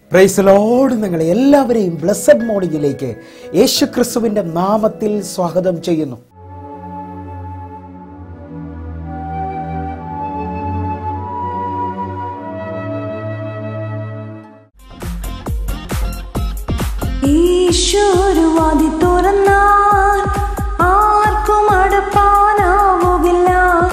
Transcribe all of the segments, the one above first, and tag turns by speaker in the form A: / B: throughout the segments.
A: price load നിങ്ങളെ എല്ലാവരെയും blessed മോർണിംഗിലേക്ക് യേശു ക്രിസ്തുവിൻ്റെ നാമത്തിൽ സ്വാഗതം ചെയ്യുന്നു
B: ഈശോരുവാതി തുറന്നാൽ ആർക്കും അടപ്പാനാവുകില്ല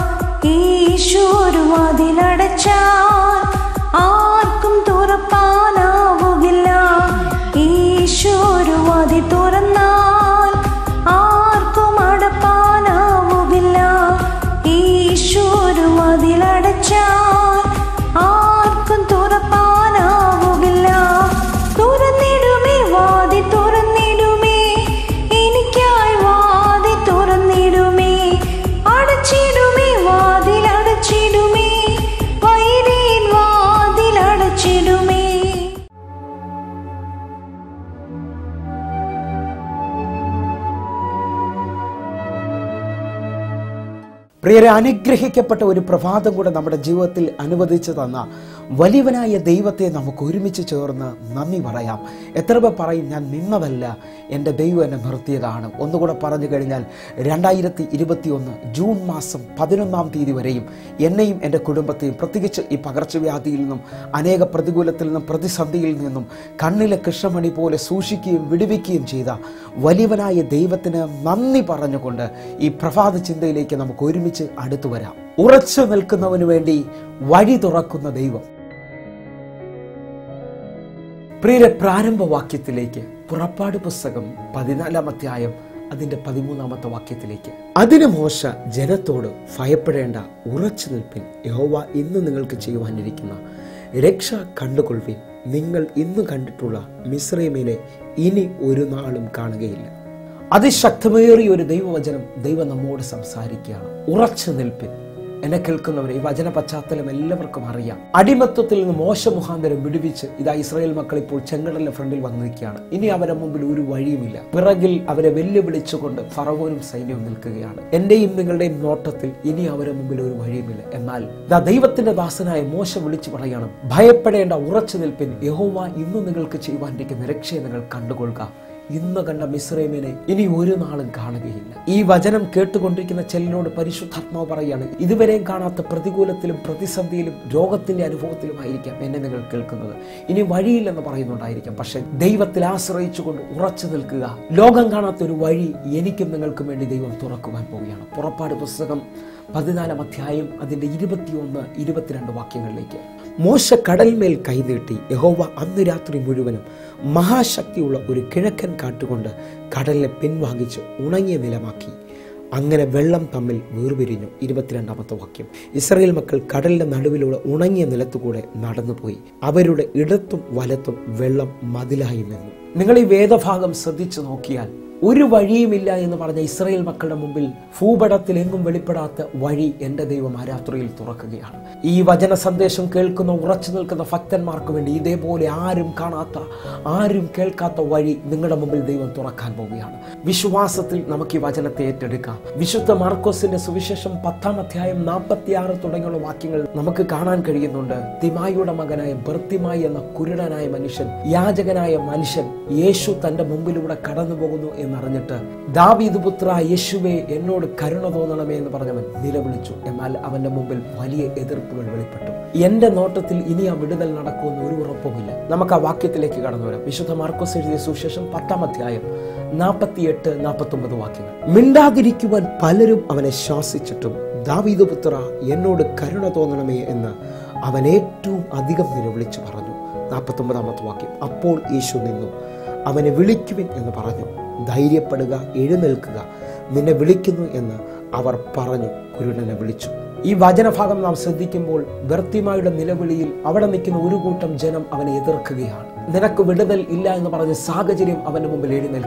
B: ഈശോരുവാതിലടച്ചാൽ ആർക്കും തുറപ്പാനാവുകില്ല ഈശോരുവാതി തുറന്നാൽ ആർക്കും അടപ്പാനാവുകില്ല ഈശോരുവാതിലടച്ചാൽ ആർക്കും തുറപ്പാനാവുകില്ല തുറന്നിടുമേ വാതി തുറന്നിടുമേ എനിക്കായി വാതി തുറന്നിടുമേ അടച്ചിടുമേ വാതിൽ അടച്ചിടുമേ വൈരീൻ വാതിൽ അടച്ചിടുമേ
A: പ്രിയരെ അനുഗ്രഹിക്കപ്പെട്ട ഒരു പ്രഭാതം കൂടെ നമ്മുടെ ജീവിതത്തിൽ അനുവദിച്ചു തന്ന വലിയവനായ ദൈവത്തെ നമുക്ക് ഒരുമിച്ച് ചേർന്ന് നന്ദി പറയാം എത്ര പേർ പറയും ഞാൻ നിന്നതല്ല എൻ്റെ ദൈവം എന്നെ നിർത്തിയതാണ് ഒന്നുകൂടെ പറഞ്ഞു കഴിഞ്ഞാൽ രണ്ടായിരത്തി ഇരുപത്തി ഒന്ന് ജൂൺ മാസം പതിനൊന്നാം തീയതി വരെയും എന്നെയും എൻ്റെ കുടുംബത്തെയും പ്രത്യേകിച്ച് ഈ പകർച്ചവ്യാധിയിൽ നിന്നും അനേക പ്രതികൂലത്തിൽ നിന്നും പ്രതിസന്ധിയിൽ നിന്നും കണ്ണിലെ കൃഷ്ണമണി പോലെ സൂക്ഷിക്കുകയും വിടുവിക്കുകയും ചെയ്ത വലിയവനായ ദൈവത്തിന് നന്ദി പറഞ്ഞുകൊണ്ട് ഈ പ്രഭാത ചിന്തയിലേക്ക് നമുക്ക് ഒരുമിച്ച് അടുത്തു വരാം ഉറച്ചു നിൽക്കുന്നവന് വേണ്ടി വഴി തുറക്കുന്ന ദൈവം പ്രിയരെ പ്രാരംഭ വാക്യത്തിലേക്ക് പുറപ്പാട് പുസ്തകം പതിനാലാം അധ്യായം അതിന്റെ പതിമൂന്നാമത്തെ വാക്യത്തിലേക്ക് അതിന് മോശ ജനത്തോട് ഭയപ്പെടേണ്ട ഉറച്ചു നിൽപ്പിൻ യഹോവ ഇന്ന് നിങ്ങൾക്ക് ചെയ്യുവാനിരിക്കുന്ന രക്ഷ കണ്ടുകൊള്ളുവിൻ നിങ്ങൾ ഇന്ന് കണ്ടിട്ടുള്ള മിശ്രൈമിലെ ഇനി ഒരു നാളും കാണുകയില്ല അതിശക്തമേറിയ ഒരു ദൈവവചനം ദൈവം നമ്മോട് സംസാരിക്കുകയാണ് ഉറച്ചു നിൽപ്പിൻ എന്നെ കേൾക്കുന്നവരെ ഈ വചന പശ്ചാത്തലം എല്ലാവർക്കും അറിയാം അടിമത്വത്തിൽ നിന്ന് മോശ മുഖാന്തരം വിടുവിച്ച് ഇതാ ഇസ്രായേൽ മക്കൾ ഇപ്പോൾ ചെങ്കടലിന്റെ ഫ്രണ്ടിൽ വന്നു നിൽക്കുകയാണ് ഇനി അവരെ മുമ്പിൽ ഒരു വഴിയുമില്ല പിറകിൽ അവരെ വെല്ലുവിളിച്ചുകൊണ്ട് ഫറവോനും സൈന്യവും നിൽക്കുകയാണ് എന്റെയും നിങ്ങളുടെയും നോട്ടത്തിൽ ഇനി അവരെ മുമ്പിൽ ഒരു വഴിയുമില്ല എന്നാൽ ദാ ദൈവത്തിന്റെ ദാസനായ മോശ വിളിച്ചു പറയണം ഭയപ്പെടേണ്ട ഉറച്ചു നിൽപ്പിൻ യഹോവ ഇന്ന് നിങ്ങൾക്ക് ചെയ്യുവാനിരിക്കുന്ന രക്ഷയെ നിങ്ങൾ കണ്ടുകൊള്ളുക ഇന്ന് കണ്ട മിശ്രൈമിനെ ഇനി ഒരു നാളും കാണുകയില്ല ഈ വചനം കേട്ടുകൊണ്ടിരിക്കുന്ന ചെല്ലിനോട് പരിശുദ്ധാത്മാവ് പറയാണ് ഇതുവരെയും കാണാത്ത പ്രതികൂലത്തിലും പ്രതിസന്ധിയിലും രോഗത്തിന്റെ അനുഭവത്തിലുമായിരിക്കാം എന്നെ നിങ്ങൾ കേൾക്കുന്നത് ഇനി വഴിയില്ലെന്ന് പറയുന്നുണ്ടായിരിക്കാം പക്ഷെ ദൈവത്തിൽ ആശ്രയിച്ചുകൊണ്ട് ഉറച്ചു നിൽക്കുക ലോകം കാണാത്ത ഒരു വഴി എനിക്കും നിങ്ങൾക്കും വേണ്ടി ദൈവം തുറക്കുവാൻ പോവുകയാണ് പുറപ്പാട് പുസ്തകം പതിനാലാം അധ്യായം അതിന്റെ ഇരുപത്തിയൊന്ന് ഇരുപത്തിരണ്ട് വാക്യങ്ങളിലേക്ക് മോശ കടൽമേൽ കൈനീട്ടി യഹോവ അന്ന് രാത്രി മുഴുവനും മഹാശക്തിയുള്ള ഒരു കിഴക്കൻ കാട്ടുകൊണ്ട് കടലിനെ പിൻവാങ്ങിച്ച് ഉണങ്ങിയ നിലമാക്കി അങ്ങനെ വെള്ളം തമ്മിൽ വേർപിരിഞ്ഞു ഇരുപത്തിരണ്ടാമത്തെ വാക്യം ഇസ്രായേൽ മക്കൾ കടലിന്റെ നടുവിലൂടെ ഉണങ്ങിയ നിലത്തുകൂടെ നടന്നുപോയി അവരുടെ ഇടത്തും വലത്തും വെള്ളം മതിലായി നിന്നു നിങ്ങൾ ഈ വേദഭാഗം ശ്രദ്ധിച്ചു നോക്കിയാൽ ഒരു വഴിയുമില്ല എന്ന് പറഞ്ഞ ഇസ്രായേൽ മക്കളുടെ മുമ്പിൽ ഭൂപടത്തിൽ എങ്ങും വെളിപ്പെടാത്ത വഴി എൻ്റെ ദൈവം ആ രാത്രിയിൽ തുറക്കുകയാണ് ഈ വചന സന്ദേശം കേൾക്കുന്ന ഉറച്ചു നിൽക്കുന്ന ഭക്തന്മാർക്ക് വേണ്ടി ഇതേപോലെ ആരും കാണാത്ത ആരും കേൾക്കാത്ത വഴി നിങ്ങളുടെ മുമ്പിൽ ദൈവം തുറക്കാൻ പോവുകയാണ് വിശ്വാസത്തിൽ നമുക്ക് ഈ വചനത്തെ ഏറ്റെടുക്കാം വിശുദ്ധ മാർക്കോസിന്റെ സുവിശേഷം പത്താം അധ്യായം നാൽപ്പത്തി ആറ് തുടങ്ങിയുള്ള വാക്യങ്ങൾ നമുക്ക് കാണാൻ കഴിയുന്നുണ്ട് തിമായിയുടെ മകനായ ബർത്തിമായി എന്ന കുരുടനായ മനുഷ്യൻ യാചകനായ മനുഷ്യൻ യേശു തന്റെ മുമ്പിലൂടെ കടന്നു പോകുന്നു എന്നറിഞ്ഞിട്ട് ദാവീദ് പുത്ര യേശുവെ എന്നോട് കരുണ തോന്നണമേ എന്ന് പറഞ്ഞവൻ നിലവിളിച്ചു എന്നാൽ അവന്റെ മുമ്പിൽ വലിയ എതിർപ്പുകൾ വെളിപ്പെട്ടു എന്റെ നോട്ടത്തിൽ ഇനി ആ വിടുതൽ നടക്കുമെന്ന് ഒരു ഉറപ്പുമില്ല നമുക്ക് ആ വാക്യത്തിലേക്ക് കടന്നു വരാം വിശുദ്ധ മാർക്കോസ് എഴുതിയ സുശേഷം പത്താം അധ്യായം നാൽപ്പത്തിയെട്ട് നാൽപ്പത്തൊമ്പത് വാക്യങ്ങൾ മിണ്ടാതിരിക്കുവാൻ പലരും അവനെ ശാസിച്ചിട്ടും ദാവീദ് പുത്ര എന്നോട് കരുണ തോന്നണമേ എന്ന് അവൻ ഏറ്റവും അധികം നിലവിളിച്ചു പറഞ്ഞു നാൽപ്പത്തൊമ്പതാമത്തെ വാക്യം അപ്പോൾ യേശു നിന്നു അവനെ വിളിക്കുവിൻ എന്ന് പറഞ്ഞു ധൈര്യപ്പെടുക എഴുന്നേൽക്കുക നിന്നെ വിളിക്കുന്നു എന്ന് അവർ പറഞ്ഞു കുരുടനെ വിളിച്ചു ഈ വചനഭാഗം നാം ശ്രദ്ധിക്കുമ്പോൾ ബർത്തിമായുടെ നിലവിളിയിൽ അവിടെ നിൽക്കുന്ന ഒരു കൂട്ടം ജനം അവനെ എതിർക്കുകയാണ് നിനക്ക് വിടുതൽ ഇല്ല എന്ന് പറഞ്ഞ സാഹചര്യം അവന്റെ മുമ്പിൽ എഴുന്നേൽക്കുകയാണ്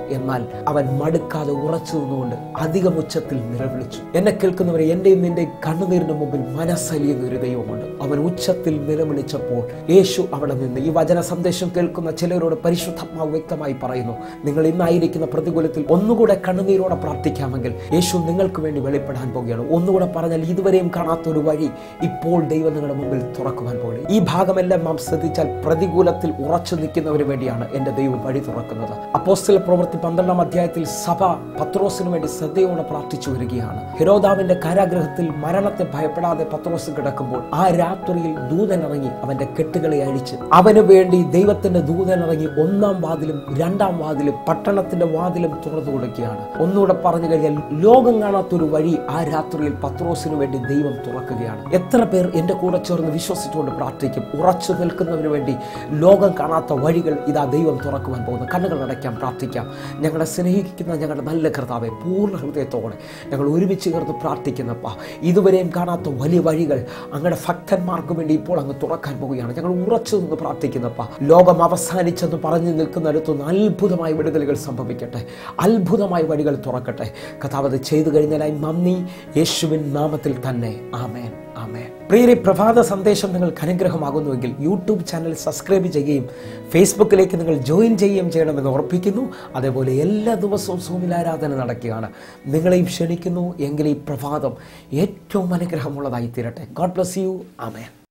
A: എന്നാൽ അവൻ മടുക്കാതെ ഉറച്ചു നിന്നുകൊണ്ട് അധികം ഉച്ചത്തിൽ നിലവിളിച്ചു എന്നെ കേൾക്കുന്നവരെ എന്റെയും നിന്റെ കണ്ണുനീരിന് മുമ്പിൽ മനസ്സലിയുന്ന ഒരു ദൈവമുണ്ട് അവൻ ഉച്ചത്തിൽ നിലവിളിച്ചപ്പോൾ യേശു അവിടെ നിന്ന് ഈ വചന സന്ദേശം കേൾക്കുന്ന ചിലരോട് പരിശുദ്ധാത്മാവ് വ്യക്തമായി പറയുന്നു നിങ്ങൾ ഇന്നായിരിക്കുന്ന പ്രതികൂലത്തിൽ ഒന്നുകൂടെ കണ്ണുനീരോടെ പ്രാർത്ഥിക്കാമെങ്കിൽ യേശു നിങ്ങൾക്ക് വേണ്ടി വെളിപ്പെടാൻ പോകുകയാണ് ഒന്നുകൂടെ പറഞ്ഞാൽ ഇതുവരെയും കാണാത്ത ഒരു വഴി ഇപ്പോൾ ദൈവം നിങ്ങളുടെ മുമ്പിൽ തുറക്കുവാൻ പോകുന്നത് ഈ ഭാഗമെല്ലാം നാം ശ്രദ്ധിച്ചാൽ പ്രതികൂലത്തിൽ ഉറച്ചു നിൽക്കുന്നവന് വേണ്ടിയാണ് എൻ്റെ ദൈവം വഴി തുറക്കുന്നത് അപ്പോസ്തല പ്രവൃത്തി പന്ത്രണ്ടാം അധ്യായത്തിൽ സഭ പത്രോസിന് വേണ്ടി ശ്രദ്ധയോടെ പ്രാർത്ഥിച്ചു വരികയാണ് ഹിരോദാവിന്റെ കാരാഗ്രഹത്തിൽ മരണത്തെ ഭയപ്പെടാതെ പത്രോസ് കിടക്കുമ്പോൾ ആ രാത്രിയിൽ ദൂതൻ ഇറങ്ങി അവന്റെ കെട്ടുകളെ അഴിച്ച് അവന് വേണ്ടി ദൈവത്തിന്റെ ദൂതൻ ഇറങ്ങി ഒന്നാം വാതിലും രണ്ടാം വാതിലും പട്ടണത്തിന്റെ വാതിലും തുറന്നു കൊടുക്കുകയാണ് ഒന്നുകൂടെ പറഞ്ഞു കഴിഞ്ഞാൽ ലോകം കാണാത്തൊരു വഴി ആ രാത്രിയിൽ പത്രോസിന് വേണ്ടി ദൈവം തുറക്കുകയാണ് എത്ര പേർ എൻ്റെ കൂടെ ചേർന്ന് വിശ്വസിച്ചുകൊണ്ട് പ്രാർത്ഥിക്കും ഉറച്ചു നിൽക്കുന്നതിന് വേണ്ടി ലോകം കാണാത്ത വഴികൾ ഇതാ ദൈവം തുറക്കുവാൻ പോകുന്നു കണ്ണുകൾ അടയ്ക്കാം പ്രാർത്ഥിക്കാം ഞങ്ങളെ സ്നേഹിക്കുന്ന ഞങ്ങളുടെ നല്ല കർത്താവെ പൂർണ്ണ ഹൃദയത്തോടെ ഞങ്ങൾ ഒരുമിച്ച് ചേർന്ന് പ്രാർത്ഥിക്കുന്നപ്പ ഇതുവരെയും കാണാത്ത വലിയ വഴികൾ അങ്ങയുടെ ഭക്തന്മാർക്ക് വേണ്ടി ഇപ്പോൾ അങ്ങ് തുറക്കാൻ പോവുകയാണ് ഞങ്ങൾ ഉറച്ചു നിന്ന് പ്രാർത്ഥിക്കുന്നപ്പ ലോകം അവസാനിച്ചെന്ന് പറഞ്ഞു നിൽക്കുന്നിടത്തുനിന്ന് അത്ഭുതമായ വിടുതലുകൾ സംഭവിക്കട്ടെ അത്ഭുതമായ വഴികൾ തുറക്കട്ടെ കഥാവ് അത് ചെയ്തു കഴിഞ്ഞാലായി നന്ദി യേശുവിൻ നാമത്തിൽ തന്നെ ആമേൻ ആമേൻ പ്രിയരെ പ്രഭാത സന്ദേശം നിങ്ങൾക്ക് അനുഗ്രഹമാകുന്നുവെങ്കിൽ യൂട്യൂബ് ചാനൽ സബ്സ്ക്രൈബ് ചെയ്യുകയും ഫേസ്ബുക്കിലേക്ക് നിങ്ങൾ ജോയിൻ ചെയ്യുകയും ചെയ്യണമെന്ന് ഉറപ്പിക്കുന്നു അതേപോലെ എല്ലാ ദിവസവും സൂമിൽ ആരാധന നടക്കുകയാണ് നിങ്ങളെയും ക്ഷണിക്കുന്നു എങ്കിൽ ഈ പ്രഭാതം ഏറ്റവും അനുഗ്രഹമുള്ളതായി തീരട്ടെ ഗോഡ് ബ്ലസ് യു ആമേൻ